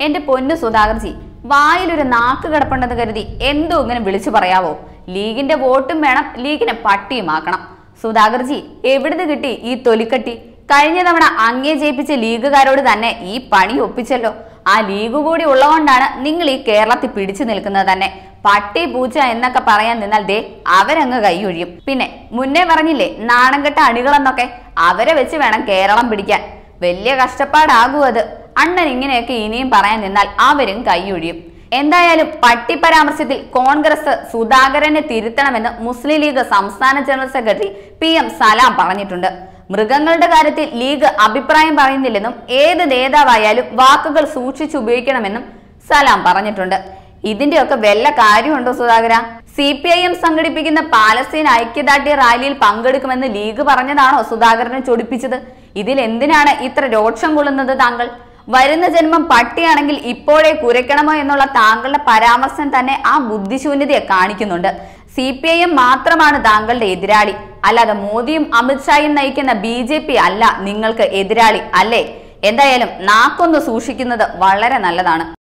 എന്റെ പൊന്നു സുധാകർജി വായിലൊരു നാക്ക് കിടപ്പുണ്ടെന്ന് കരുതി എന്തോ ഇങ്ങനെ വിളിച്ചു പറയാവോ ലീഗിന്റെ വോട്ടും വേണം ലീഗിനെ പട്ടിയുമാക്കണം സുധാകർജി എവിടുന്ന് കിട്ടി ഈ തൊലിക്കട്ടി കഴിഞ്ഞ തവണ അങ്ങേ ജയിപ്പിച്ച ലീഗുകാരോട് തന്നെ ഈ പണി ഒപ്പിച്ചല്ലോ ആ ലീഗ് കൂടി ഉള്ളതുകൊണ്ടാണ് നിങ്ങൾ ഈ കേരളത്തിൽ പിടിച്ചു നിൽക്കുന്നത് തന്നെ പട്ടി പൂച്ച എന്നൊക്കെ പറയാൻ നിന്നാൽ ദേ അവരങ്ങ് കൈയൊഴിയും പിന്നെ മുന്നേ പറഞ്ഞില്ലേ നാണംകെട്ട അണികളെന്നൊക്കെ അവരെ വെച്ച് വേണം കേരളം പിടിക്കാൻ വലിയ കഷ്ടപ്പാടാകും അത് അണ്ണൻ ഇങ്ങനെയൊക്കെ ഇനിയും പറയാൻ നിന്നാൽ അവരും കൈയൊഴിയും എന്തായാലും പട്ടി പരാമർശത്തിൽ കോൺഗ്രസ് സുധാകരനെ തിരുത്തണമെന്ന് മുസ്ലിം ലീഗ് സംസ്ഥാന general secretary P M Salam പറഞ്ഞിട്ടുണ്ട് മൃഗങ്ങളുടെ കാര്യത്തിൽ ലീഗ് അഭിപ്രായം പറയുന്നില്ലെന്നും ഏത് നേതാവായാലും വാക്കുകൾ സൂക്ഷിച്ചുപയോഗിക്കണമെന്നും സലാം പറഞ്ഞിട്ടുണ്ട് ഇതിന്റെയൊക്കെ വല്ല കാര്യമുണ്ടോ Sudhakara C P I M സംഘടിപ്പിക്കുന്ന പാലസ്തീൻ ഐക്യദാർഢ്യ റാലിയിൽ പങ്കെടുക്കുമെന്ന് ലീഗ് പറഞ്ഞതാണോ സുധാകരനെ ചൊടിപ്പിച്ചത് ഇതിൽ എന്തിനാണ് ഇത്ര രോക്ഷം കൊള്ളുന്നത് താങ്കൾ വരുന്ന ജന്മം പട്ടിയാണെങ്കിൽ ഇപ്പോഴേ കുരയ്ക്കണമോ എന്നുള്ള താങ്കളുടെ പരാമർശം തന്നെ ആ ബുദ്ധിശൂന്യതയെ കാണിക്കുന്നുണ്ട് സി പി ഐ എം മാത്രമാണ് താങ്കളുടെ എതിരാളി അല്ലാതെ മോദിയും അമിത്ഷായും നയിക്കുന്ന ബി ജെ പി അല്ല നിങ്ങൾക്ക് എതിരാളി അല്ലേ എന്തായാലും നാക്കൊന്ന് സൂക്ഷിക്കുന്നത് വളരെ നല്ലതാണ്